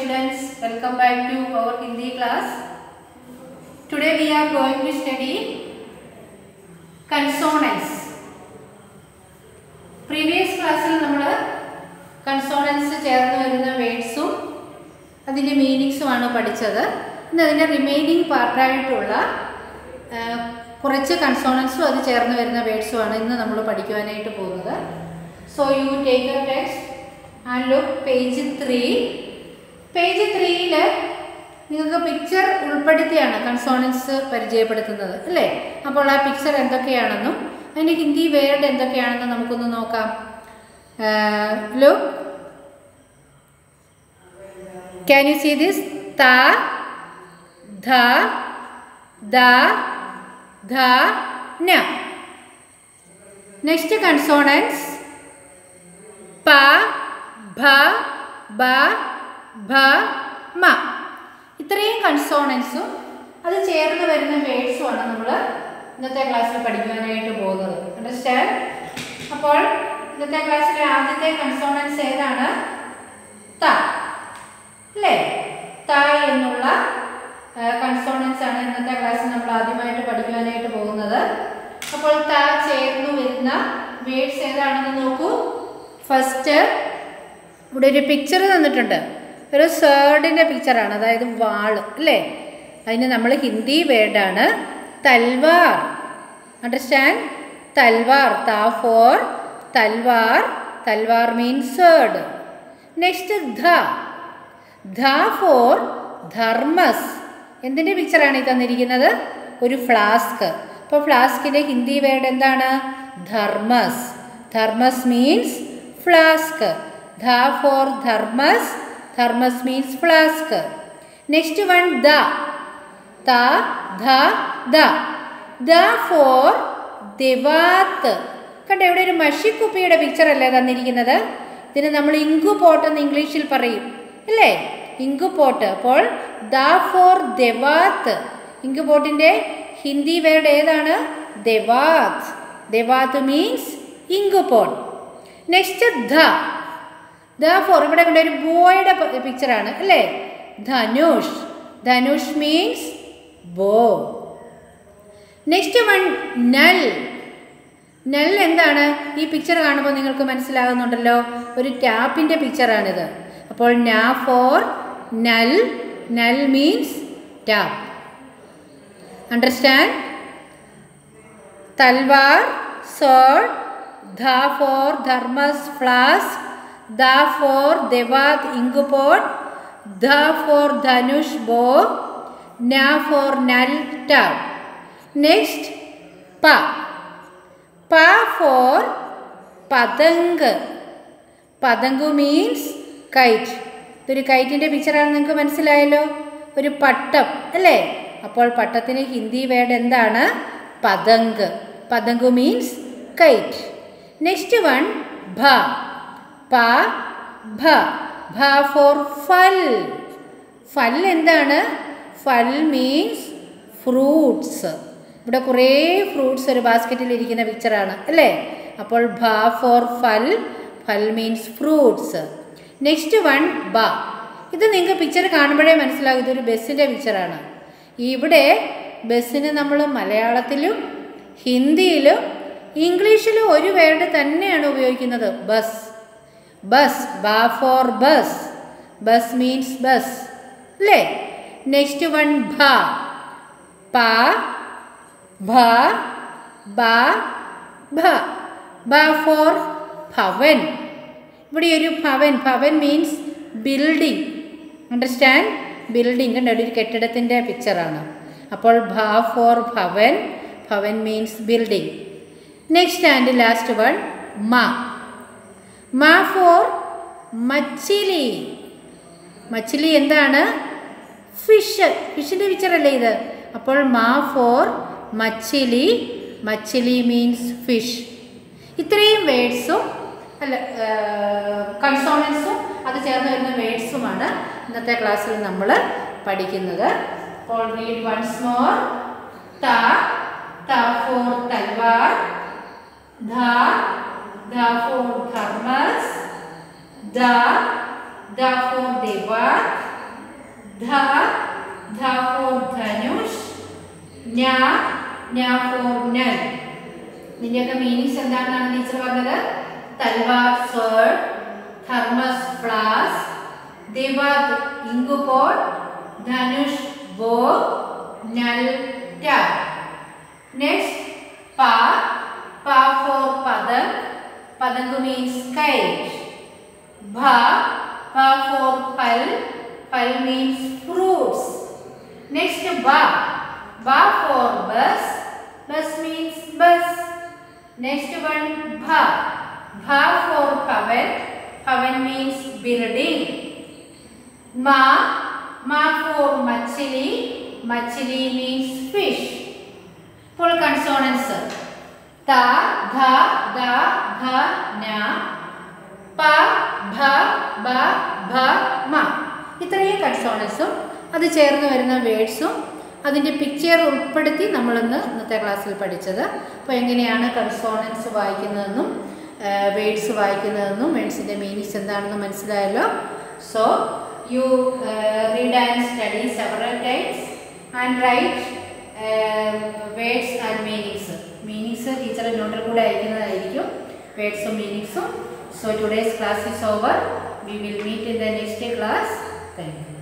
students, welcome back to our Hindi class. Today we are going to study consonants. Previous ക്ലാസ്സിൽ നമ്മൾ consonants ചേർന്ന് വരുന്ന വേർഡ്സും അതിൻ്റെ മീനിങ്സുമാണ് പഠിച്ചത് ഇന്ന് അതിൻ്റെ റിമൈനിങ് പാർട്ടായിട്ടുള്ള കുറച്ച് കൺസോണൻസും അത് ചേർന്ന് വരുന്ന വേർഡ്സുമാണ് ഇന്ന് നമ്മൾ പഠിക്കുവാനായിട്ട് പോകുന്നത് so you take your text and look page three page ത്രീയിൽ നിങ്ങൾക്ക് പിക്ചർ ഉൾപ്പെടുത്തിയാണ് കൺസോണൻസ് പരിചയപ്പെടുത്തുന്നത് അല്ലേ അപ്പോൾ ആ പിക്ചർ എന്തൊക്കെയാണെന്നും അതിൻ്റെ ഹിന്ദി വേർഡ് എന്തൊക്കെയാണെന്നും നമുക്കൊന്ന് നോക്കാം look can you see this ത ധ ദ ധ ന നെക്സ്റ്റ് കൺസോണൻസ് പ ഭ ബ ഭ മ ഇത്രയും കൺസോണൻസും അത് ചേർന്ന് വരുന്ന വേർഡ്സുമാണ് നമ്മൾ ഇന്നത്തെ ക്ലാസ്സിൽ പഠിക്കുവാനായിട്ട് പോകുന്നത് അണ്ടർസ്റ്റാൻഡ് അപ്പോൾ ഇന്നത്തെ ക്ലാസ്സിലെ ആദ്യത്തെ കൺസോണൻസ് ഏതാണ് ത അല്ലേ ത എന്നുള്ള കൺസോണൻസ് ആണ് ഇന്നത്തെ ക്ലാസ്സിൽ നമ്മൾ ആദ്യമായിട്ട് പഠിക്കുവാനായിട്ട് പോകുന്നത് അപ്പോൾ ത ചേർന്ന് വരുന്ന വേർഡ്സ് ഏതാണെന്ന് നോക്കൂ ഫസ്റ്റ് ഇവിടെ ഒരു പിക്ചർ തന്നിട്ടുണ്ട് ഒരു സേർഡിൻ്റെ പിക്ചറാണ് അതായത് വാള് അല്ലേ അതിന് നമ്മൾ ഹിന്ദി വേർഡാണ് തൽവാർ അണ്ടർസ്റ്റാൻഡ് തൽവാർ താ for talwar talwar means sword next ധ ധ ഫോർ ധർമ്മസ് എന്തിൻ്റെ പിക്ചറാണ് ഈ തന്നിരിക്കുന്നത് ഒരു ഫ്ലാസ്ക് അപ്പോൾ ഫ്ലാസ്കിൻ്റെ ഹിന്ദി വേർഡ് എന്താണ് ധർമ്മസ് ധർമ്മസ് മീൻസ് ഫ്ലാസ്ക് ധ for thermos thermos means flask next one ദ ത ധ ദ ദ ഫോർ ദിവാത്ത് കണ്ടോ ഇവിടെ ഒരു മഷിക്കുപ്പിയുടെ പിക്ചർ അല്ലേ തന്നിരിക്കുന്നത് ഇതിന് നമ്മൾ ഇങ്കു പോട്ട് എന്ന് ഇംഗ്ലീഷിൽ പറയും അല്ലേ ഇങ്കു പോട്ട് അപ്പോൾ ദ ഫോർ ദെവാത്ത് ഇങ്കു പോട്ടിൻ്റെ ഹിന്ദി വേർഡ് ഏതാണ് dawat dawat means ink pot next ധ ദ ഫോർ ഇവിടെ കണ്ട ഒരു ബോയുടെ പിക്ചറാണ് അല്ലേ dhanush dhanush means bow next one nal nal എന്താണ് ഈ പിക്ചർ കാണുമ്പോൾ നിങ്ങൾക്ക് മനസ്സിലാകുന്നുണ്ടല്ലോ ഒരു ടാപ്പിൻ്റെ പിക്ചറാണിത് അപ്പോൾ നാ for nal nal means tap understand talwar sword ധ ഫോർ ധർമ്മസ് ഫ്ലാസ് ദ ഫോർ ദേവാത് ഇങ്കുപോട്ട് ധ ഫോർ ധനുഷ് ബോ ന ഫോർ നൽ ടാപ്പ് നെക്സ്റ്റ് പ പ for patang patang means kite ഇതൊരു കൈറ്റിൻ്റെ പിക്ചറാണ് നിങ്ങൾക്ക് മനസ്സിലായല്ലോ ഒരു പട്ടം അല്ലേ അപ്പോൾ പട്ടത്തിന് ഹിന്ദി വേർഡ് എന്താണ് patang patang means kite next one ഭ പ ഭ ഭ ഫോർ ഫൽ ഫൽ എന്താണ് ഫൽ മീൻസ് ഫ്രൂട്ട്സ് ഇവിടെ കുറേ ഫ്രൂട്ട്സ് ഒരു ബാസ്ക്കറ്റിൽ ഇരിക്കുന്ന പിക്ചറാണ് അല്ലേ അപ്പോൾ ഭ ഫോർ ഫൽ ഫൽ മീൻസ് ഫ്രൂട്ട്സ് നെക്സ്റ്റ് വൺ ബ ഇത് നിങ്ങൾക്ക് പിക്ചർ കാണുമ്പോഴേ മനസ്സിലാകും ഇതൊരു ബസ്സിൻ്റെ പിക്ചറാണ് ഇവിടെ ബസ്സിന് നമ്മൾ മലയാളത്തിലും ഹിന്ദിയിലും ഇംഗ്ലീഷിലും ഒരു വേർഡ് തന്നെയാണ് ഉപയോഗിക്കുന്നത് ബസ് ബസ് ബ for bus bus means bus അല്ലേ നെക്സ്റ്റ് വൺ ഭ പ ഭ ബ ഭ ബ ഫോർ ഭവൻ ഇവിടെ ഒരു bhavan bhavan means building understand building കണ്ടോ ഒരു കെട്ടിടത്തിൻ്റെ പിക്ചറാണ് അപ്പോൾ ഭ for bhavan bhavan means building next and last one മ മ ഫോർ മച്ചിലി മച്ചിലി എന്താണ് ഫിഷ് ഫിഷിൻ്റെ പിക്ചറല്ലേ ഇത് അപ്പോൾ മാ for machhli machhli means fish ഇത്രയും വേഡ്സും അല്ല കൺസോണൻസും അത് ചേർന്ന് വരുന്ന വേഡ്സുമാണ് ഇന്നത്തെ ക്ലാസ്സിൽ നമ്മൾ പഠിക്കുന്നത് അപ്പോൾ റീഡ് വൺസ് മോർ ത ത ഫോർ തൽവാർ ധ ധ ഫോർ ധർമ്മസ് ധ ധ ഫോർ ദേവാ ധ ധ ഫോർ ധനുഷ് ന ന ഫോർ നൽ ഇതിന്റെയൊക്കെ മീനിങ്സ് എന്താണെന്നാണ് ടീച്ചർ പറഞ്ഞത് talwar sword thermos flask dawat inkpot dhanush bow nal ടാ നെക്സ്റ്റ് പ പ ഫോർ പദം പതങ്ക് മീൻസ് കൈറ്റ് ഭ പ for phal phal means fruits next ബ ബ for bus bus means bus next one ഭ ഭ for bhavan bhavan means building Ma, ma for machili, machili means fish. Full consonants. Ta, dha, da, dha, na, pa, bha, ba, bha, ma. ഇത്രയും കൺസോണൻസും അത് ചേർന്ന് വരുന്ന വേർഡ്സും അതിൻ്റെ picture ഉൾപ്പെടുത്തി നമ്മളിന്ന് ഇന്നത്തെ ക്ലാസ്സിൽ പഠിച്ചത് അപ്പോൾ എങ്ങനെയാണ് കൺസോണൻസ് വായിക്കുന്നതെന്നും വേർഡ്സ് വായിക്കുന്നതെന്നും വേർഡ്സിൻ്റെ മീനിങ്സ് എന്താണെന്ന് മനസ്സിലായല്ലോ so you uh, read and study several times and write uh, words and meanings. Meanings teacher നോട്ടിൽ കൂടെ അയക്കുന്നതായിരിക്കും വേർഡ്സും മീനിങ്സും so today's class is over we will meet in the next class thank U